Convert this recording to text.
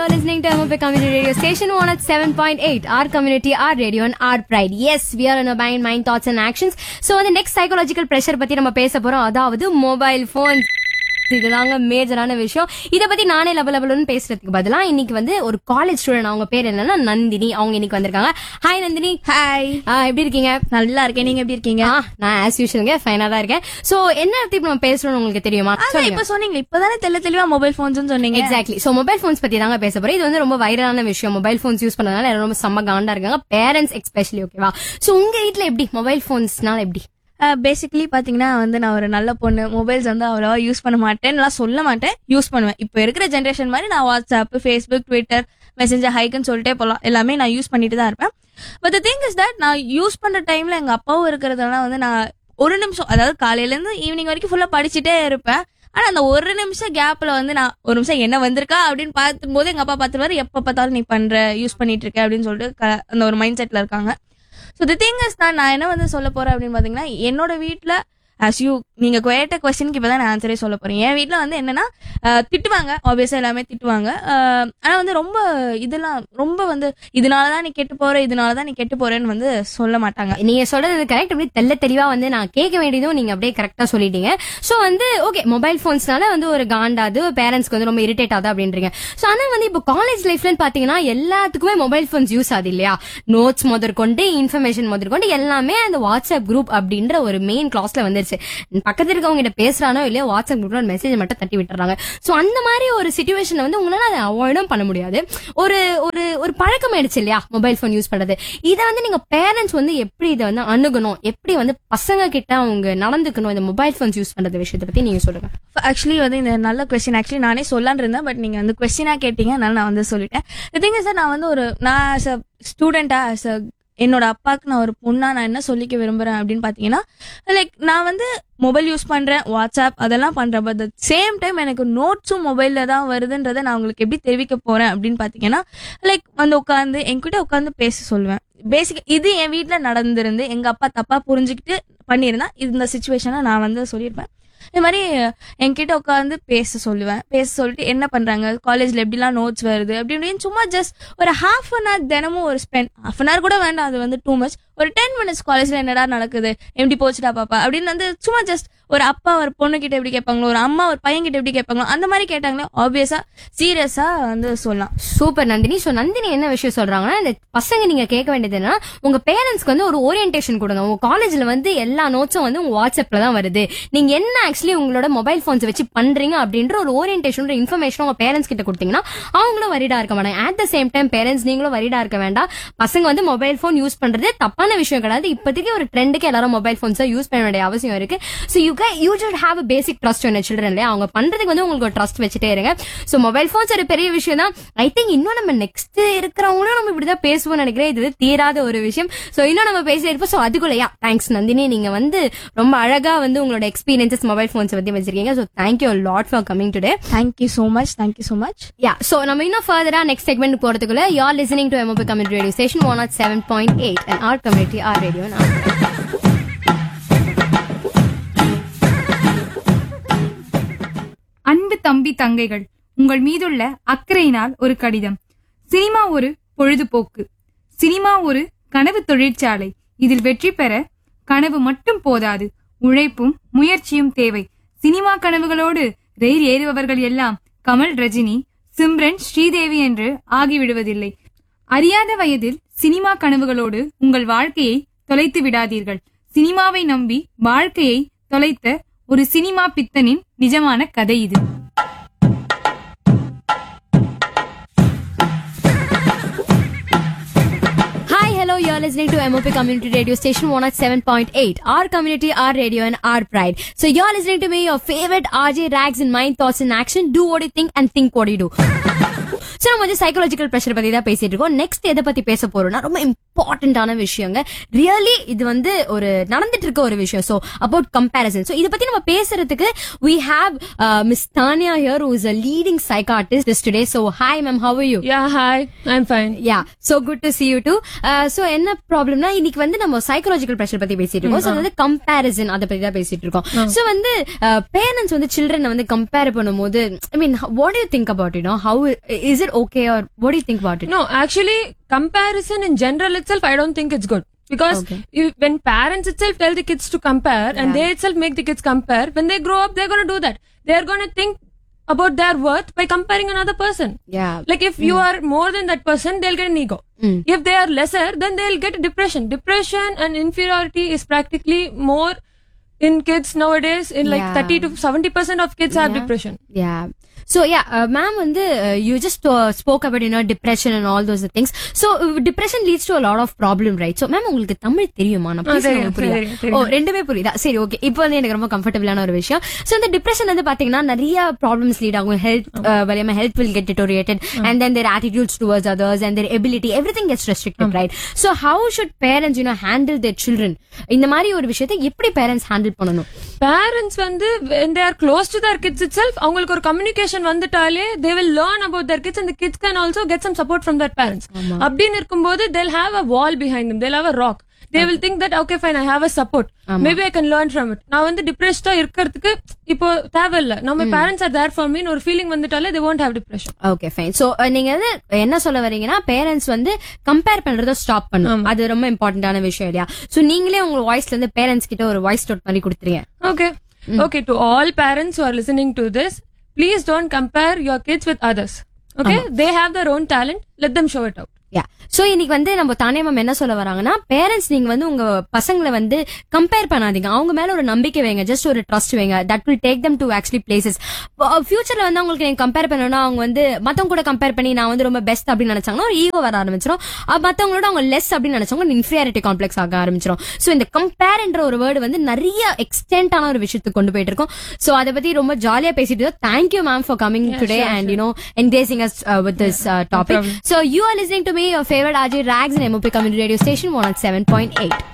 you're listening to MOP Community Radio Station 107.8. Our community, our radio and our pride. Yes, we are in a mind, mind, thoughts and actions. So, the next psychological pressure பத்தி நம்ம பேச போறோம் அதாவது mobile phone இதுதாங்க மேஜரான விஷயம் இத பத்தி நானே லெவல் லெவல்னு பேசுறதுக்கு பதிலா இன்னைக்கு வந்து ஒரு காலேஜ் ஸ்டூடெண்ட் அவங்க பேர் என்னன்னா நந்தினி அவங்க இன்னைக்கு வந்திருக்காங்க ஹாய் நந்தினி ஹாய் எப்படி இருக்கீங்க நல்லா இருக்கேன் நீங்க எப்படி இருக்கீங்க ஆ, நான் ஆஸ் யூஷுவல்ங்க ஃபைனா தான் இருக்கேன் சோ என்ன தீப் நம்ம பேசுறோம்னு உங்களுக்கு தெரியுமா அதான் இப்ப சொன்னீங்க இப்பதானே தெள்ள தெளிவா மொபைல் போன்ஸ் சொன்னீங்க எக்ஸாக்ட்லி சோ மொபைல் போன்ஸ் பத்தி தாங்க பேச போறேன் இது வந்து ரொம்ப வைரலான விஷயம் மொபைல் போன்ஸ் யூஸ் பண்ணனால எல்லாரும் ரொம்ப செம்ம காண்டா இருக்காங்க பேரண்ட்ஸ் எஸ்பெஷலி ஓகேவா சோ உங்க வீட்ல எப்படி மொபைல் போன்ஸ்னால எப்படி பேசிக்கலி பாத்தீங்கன்னா வந்து நான் ஒரு நல்ல பொண்ணு மொபைல்ஸ் வந்து அவ்வளவா யூஸ் பண்ண மாட்டேன் நான் சொல்ல மாட்டேன் யூஸ் பண்ணுவேன் இப்போ இருக்கிற ஜென்ரேஷன் மாதிரி நான் வாட்ஸ்அப் ஃபேஸ்புக் ட்விட்டர் மெசேஞ்சர் ஹைக்குன்னு சொல்லிட்டே போலாம் எல்லாமே நான் யூஸ் பண்ணிட்டு தான் இருப்பேன் பட் திங் இஸ் தட் நான் யூஸ் பண்ற டைம்ல எங்க அப்பாவும் இருக்கிறதுனால வந்து நான் ஒரு நிமிஷம் அதாவது காலையில இருந்து ஈவினிங் வரைக்கும் ஃபுல்லா படிச்சுட்டே இருப்பேன் ஆனா அந்த ஒரு நிமிஷம் கேப்ல வந்து நான் ஒரு நிமிஷம் என்ன வந்திருக்கா அப்படின்னு பார்க்கும்போது எங்க அப்பா பார்த்துருவாரு எப்ப பார்த்தாலும் நீ பண்ற யூஸ் பண்ணிட்டு இருக்க அப்படின்னு சொல்லிட்டு க- அந்த ஒரு மைண்ட் செட்ல இருக்காங்க ஸோ தி திங் இஸ் தான் நான் என்ன வந்து சொல்ல போறேன் அப்படின்னு பாத்தீங்கன்னா என்னோட வீட்ல as யூ நீங்க கேட்ட கொஸ்டினுக்கு இப்பதான் நான் ஆன்சரே சொல்ல போறேன் என் வீட்ல வந்து என்னன்னா அஹ், திட்டுவாங்க ஆப்வியஸா எல்லாமே திட்டுவாங்க அஹ், ஆனா வந்து ரொம்ப இதெல்லாம் ரொம்ப வந்து இதனாலதான் நீ கெட்டு போற இதனாலதான் நீ கெட்டு போறேன்னு வந்து சொல்ல மாட்டாங்க நீங்க சொல்றது கரெக்ட் அப்படியே தெல்ல தெளிவா வந்து நான் கேட்க வேண்டியதும் நீங்க அப்படியே கரெக்டா சொல்லிட்டீங்க சோ வந்து ஓகே மொபைல் போன்ஸ்னால வந்து ஒரு காண்டாது பேரண்ட்ஸ்க்கு வந்து ரொம்ப இரிட்டேட் ஆகுது அப்படின்றீங்க சோ ஆனா வந்து இப்போ காலேஜ் லைஃப்ல பாத்தீங்கன்னா எல்லாத்துக்குமே மொபைல் போன்ஸ் யூஸ் ஆகுது இல்லையா நோட்ஸ் முதற்கொண்டு இன்ஃபர்மேஷன் முதற்கொண்டு எல்லாமே அந்த வாட்ஸ்அப் குரூப் அப்படின்ற ஒரு மெயின் கிளாஸ்ல வந்துருச்சு பக்கத்துல இருக்கவங்க கிட்ட பேசுறானோ இல்லையா வாட்ஸ்அப் குரூப்ல மெசேஜ் மட்டும் தட்டி விட்டுறாங்க சோ அந்த மாதிரி ஒரு சுச்சுவேஷன்ல வந்து உங்களால அதை அவாய்டும் பண்ண முடியாது ஒரு ஒரு ஒரு பழக்கம் ஆயிடுச்சு இல்லையா மொபைல் போன் யூஸ் பண்றது இதை வந்து நீங்க பேரண்ட்ஸ் வந்து எப்படி இதை வந்து அணுகணும் எப்படி வந்து பசங்க கிட்ட அவங்க நடந்துக்கணும் இந்த மொபைல் போன்ஸ் யூஸ் பண்றது விஷயத்தை பத்தி நீங்க சொல்லுங்க ஆக்சுவலி வந்து இந்த நல்ல கொஸ்டின் ஆக்சுவலி நானே சொல்லலான்னு இருந்தேன் பட் நீங்க வந்து கொஸ்டினா கேட்டீங்க அதனால நான் வந்து சொல்லிட்டேன் திங் சார் நான் வந்து ஒரு நான் ஆஸ் அ ஸ்டூடெண்டா ஆஸ் அ என்னோட அப்பாவுக்கு நான் ஒரு பொண்ணா நான் என்ன சொல்லிக்க விரும்புறேன் அப்படின்னு பாத்தீங்கன்னா லைக் நான் வந்து மொபைல் யூஸ் பண்றேன் வாட்ஸ்அப் அதெல்லாம் பண்றேன் பட் சேம் டைம் எனக்கு நோட்ஸும் மொபைல்ல தான் வருதுன்றதை நான் உங்களுக்கு எப்படி தெரிவிக்க போறேன் அப்படின்னு பாத்தீங்கன்னா லைக் வந்து உட்காந்து என்கிட்ட உட்காந்து பேச சொல்லுவேன் பேசிக் இது என் வீட்ல நடந்திருந்து எங்க அப்பா தப்பா புரிஞ்சுக்கிட்டு பண்ணியிருந்தா இந்த சுச்சுவேஷனை நான் வந்து சொல்லியிருப்பேன் இது மாதிரி என்கிட்ட உட்காந்து பேச சொல்லுவேன் பேச சொல்லிட்டு என்ன பண்றாங்க காலேஜ்ல எப்படிலாம் நோட்ஸ் வருது அப்படி இப்படின்னு சும்மா ஜஸ்ட் ஒரு ஹாஃப் அன் ஹவர் தினமும் ஒரு ஸ்பெண்ட் ஹாஃப் அன் ஹவர் கூட வேண்டாம் அது வந்து டூ மச் ஒரு டென் மினிட்ஸ் காலேஜ்ல என்னடா நடக்குது எப்படி போச்சுடா பாப்பா அப்படின்னு வந்து சும்மா ஜஸ்ட் ஒரு அப்பா ஒரு பொண்ணு கிட்ட எப்படி கேட்பாங்களோ ஒரு அம்மா ஒரு பையன் கிட்ட எப்படி கேட்பாங்களோ அந்த மாதிரி கேட்டாங்களே ஆப்வியஸா சீரியஸா வந்து சொல்லலாம் சூப்பர் நந்தினி சோ நந்தினி என்ன விஷயம் சொல்றாங்கன்னா இந்த பசங்க நீங்க கேட்க வேண்டியது என்னன்னா உங்க பேரண்ட்ஸ்க்கு வந்து ஒரு ஓரியன்டேஷன் கொடுங்க உங்க காலேஜ்ல வந்து எல்லா நோட்ஸும் வந்து உங்க வாட்ஸ்அப்ல தான் வருது நீங்க என்ன ஆக்சுவலி உங்களோட மொபைல் போன்ஸ் வச்சு பண்றீங்க அப்படின்ற ஒரு ஓரியன்டேஷன் இன்ஃபர்மேஷன் உங்க பேரண்ட்ஸ் கிட்ட கொடுத்தீங்கன்னா அவங்களும் வரிடா இருக்க மாட்டாங்க at the same time parents நீங்களும் வரிடா இருக்க வேண்டாம் பசங்க வந்து மொபைல் போன் யூஸ் பண்றது தப்பான விஷயம் கிடையாது இப்போதைக்கு ஒரு ட்ரெண்டுக்கு எல்லாரும் மொபைல் போன்ஸ் யூஸ் பண்ண வேண்டிய அவசியம் இருக்கு so you you should have a basic trust on children இல்லையா அவங்க பண்றதுக்கு வந்து உங்களுக்கு ஒரு ட்ரஸ்ட் வச்சுட்டே இருங்க ஸோ மொபைல் போன்ஸ் ஒரு பெரிய விஷயம் தான் ஐ திங்க் இன்னும் நம்ம நெக்ஸ்ட் இருக்கிறவங்களும் நம்ம இப்படிதான் பேசுவோம்னு நினைக்கிறேன் இது தீராத ஒரு விஷயம் ஸோ இன்னும் நம்ம பேசிட்டே இருப்போம் ஸோ அதுக்குள்ளயா தேங்க்ஸ் நந்தினி நீங்க வந்து ரொம்ப அழகா வந்து உங்களோட எக்ஸ்பீரியன்சஸ் மொபைல் போன்ஸ் பத்தி வச்சிருக்கீங்க so thank you lot for coming today thank you so much thank you so much yeah so நம்ம இன்னும் ஃபர்தரா நெக்ஸ்ட் செக்மெண்ட் போறதுக்குள்ள you are listening to MOP community radio station one nought seven point eight and our community our radio அன்பு தம்பி தங்கைகள் உங்கள் மீதுள்ள அக்கறையினால் ஒரு கடிதம் சினிமா ஒரு பொழுதுபோக்கு சினிமா ஒரு கனவு தொழிற்சாலை இதில் வெற்றி பெற கனவு மட்டும் போதாது உழைப்பும் முயற்சியும் தேவை சினிமா கனவுகளோடு ரயில் ஏறுபவர்கள் எல்லாம் கமல் ரஜினி சிம்ரன் ஸ்ரீதேவி என்று ஆகிவிடுவதில்லை அறியாத வயதில் சினிமா கனவுகளோடு உங்கள் வாழ்க்கையை தொலைத்து விடாதீர்கள் சினிமாவை நம்பி வாழ்க்கையை தொலைத்த ஒரு சினிமா பித்தனின் நிஜமான கதை இது Hi, hello, you're listening to MOP Community Radio Station 107.8. Our community, our radio, and our pride. So you're listening to me, your favorite RJ Rags in Mind, Thoughts in Action. Do what you think and think what you do. So நம்ம வந்து psychological pressure பத்தி தான் பேசிட்டு இருக்கோம் next எதை பத்தி பேச போறோம்னா ரொம்ப இம்பார்ட்டன்டான விஷயங்க ரியலி இது வந்து ஒரு நடந்துட்டு இருக்க ஒரு விஷயம் ஸோ அபவுட் கம்பேரிசன் ஸோ இதை பத்தி நம்ம பேசுறதுக்கு we have miss Tanya here who is a leading psychiatrist today so hi ma'am how you Yeah, hi. I'm fine. Yeah so good to see you too so என்ன ப்ராப்ளம்னா இன்னைக்கு வந்து நம்ம psychological pressure பத்தி பேசிட்டு இருக்கோம் சோ வந்து கம்பேரிசன் அத பத்தி தான் பேசிட்டு இருக்கோம் சோ வந்து பேரண்ட்ஸ் வந்து சில்ட்ரன் வந்து கம்பேர் பண்ணும்போது I mean what you think about you know how is it okay or what do you think about it No, actually, comparison in general itself, I don't think it's good. Because Okay. you, when parents itself tell the kids to compare and they itself make the kids compare, when they grow up, they're going to do that. They're going to think about their worth by comparing another person. yeah Like if you are more than that person, they'll get an ego. If they are lesser, then they'll get depression. Depression and inferiority is practically more in kids nowadays. In like Yeah. 30 to 70% of kids have depression. yeah so yeah uh, ma'am வந்து uh, you just uh, spoke about you know depression and all those things so uh, depression leads to a lot of problem right so ma'am உங்களுக்கு தமிழ் தெரியுமா நான் பேசுறது தெரியும், உங்களுக்கு புரியுதா தெரியும், தெரியும். ஓ ரெண்டுமே புரியுதா சரி ஓகே இப்போ வந்து எனக்கு ரொம்ப கம்ஃபர்டபிளான ஒரு விஷயம் சோ இந்த டிப்ரெஷன் வந்து பாத்தீங்கன்னா நிறைய ப்ராப்ளம்ஸ் லீட் ஆகும் ஹெல்த் வலியமா health will get deteriorated and then their attitudes towards others and their ability everything gets restricted right so how should parents you know handle their children இந்த மாதிரி ஒரு விஷயத்தை எப்படி பேரண்ட்ஸ் ஹேண்டில் பண்ணணும் parents வந்து when they are close to their kids itself அவங்களுக்கு ஒரு communication வந்துட்டாலே they will learn about their kids and the kids can also get some support from their parents அப்படின்னு இருக்கும்போது they'll have a wall behind them they'll have a rock they will think that okay fine i have a support maybe i can learn from it நான் வந்து டிப்ரெஸ்டா இருக்கிறதுக்கு இப்போ தேவையில்ல நம்ம parents are there for mean ஒரு feeling வந்துட்டாலே they won't have depression okay fine so நீங்க வந்து என்ன சொல்ல வரீங்கன்னா பேரண்ட்ஸ் வந்து கம்பேர் பண்றத ஸ்டாப் பண்ணும் அது ரொம்ப இம்பார்ட்டன்டான விஷயம் இல்லையா சோ நீங்களே உங்க வாய்ஸ்ல இருந்து பேரண்ட்ஸ் கிட்ட ஒரு வாய்ஸ் நோட் பண்ணி கொடுத்துருங்க Okay. Okay, to all parents who are listening to this, please don't compare your kids with others. Okay? They have their own talent. Let them show it out. Yeah so இன்னைக்கு வந்து நம்ம தானே ma'am என்ன சொல்ல வராங்கன்னா parents நீங்க வந்து உங்க பசங்களை வந்து கம்பேர் பண்ணாதீங்க அவங்க மேல ஒரு நம்பிக்கை வைங்க ஜஸ்ட் ஒரு ட்ரஸ்ட் வைங்க that will take them to actually places ஃபியூச்சர்ல வந்து அவங்களுக்கு நீங்க கம்பேர் பண்ணணும்னா அவங்க வந்து மத்தவங்க கூட கம்பேர் பண்ணி நான் வந்து ரொம்ப பெஸ்ட் அப்படின்னு நினைச்சாங்கன்னா ஒரு ஈகோ வர ஆரம்பிச்சிடும் அஹ் மத்தவங்களோட அவங்க லெஸ் அப்படின்னு நினைச்சவங்க இன்ஃபீரியாரிட்டி காம்ப்ளெக்ஸ் ஆக ஆரம்பிச்சிடும் சோ இந்த கம்பேர்ன்ற ஒரு வேர்டு வந்து நிறைய எக்ஸ்டென்டான ஒரு விஷயத்துக்கு கொண்டு போயிட்டு இருக்கோம் சோ அதை பத்தி ரொம்ப ஜாலியா பேசிட்டு இருக்கோம் thank you ma'am for coming today and you know engaging us uh, with this uh, topic. So you are listening to me, your favorite RJ Rags and MOP Community Radio Station 107.8.